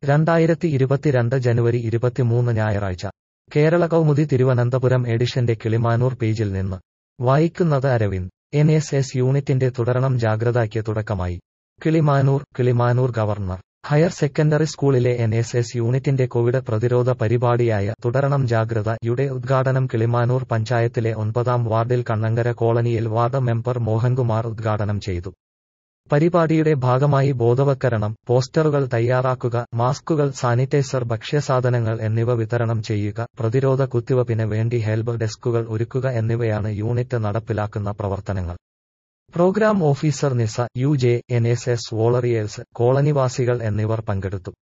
രണ്ടായിരത്തി ഇരുപത്തിരണ്ട് ജനുവരി ഇരുപത്തിമൂന്ന് ഞായറാഴ്ച കേരള കൗമുദി തിരുവനന്തപുരം എഡിഷന്റെ കിളിമാനൂർ പേജിൽ നിന്ന് വായിക്കുന്നത് അരവിന്ദ് എൻ എസ് എസ് യൂണിറ്റിന്റെ തുടരണം ജാഗ്രതയ്ക്ക് തുടക്കമായി Kilimanoor Kilimanoor government higher secondary സ്കൂളിലെ എൻ എസ് എസ് യൂണിറ്റിന്റെ കോവിഡ് പ്രതിരോധ പരിപാടിയായ തുടരണം ജാഗ്രത യുടെ ഉദ്ഘാടനം കിളിമാനൂർ പഞ്ചായത്തിലെ ഒൻപതാം വാർഡിൽ കണ്ണങ്കര കോളനിയിൽ വാർഡ് മെമ്പർ മോഹൻകുമാർ ഉദ്ഘാടനം ചെയ്തു പരിപാടിയുടെ ഭാഗമായി ബോധവൽക്കരണം പോസ്റ്ററുകൾ തയ്യാറാക്കുക മാസ്കുകൾ സാനിറ്റൈസർ ഭക്ഷ്യസാധനങ്ങൾ എന്നിവ വിതരണം ചെയ്യുക പ്രതിരോധ കുത്തിവയ്പ്പിന് വേണ്ടി ഹെൽപ്പ് ഡെസ്കുകൾ ഒരുക്കുക എന്നിവയാണ് യൂണിറ്റ് നടപ്പിലാക്കുന്ന പ്രവർത്തനങ്ങൾ programme officer Nisa U J N S S വോളറിയേഴ്സ് കോളനിവാസികൾ എന്നിവർ പങ്കെടുത്തു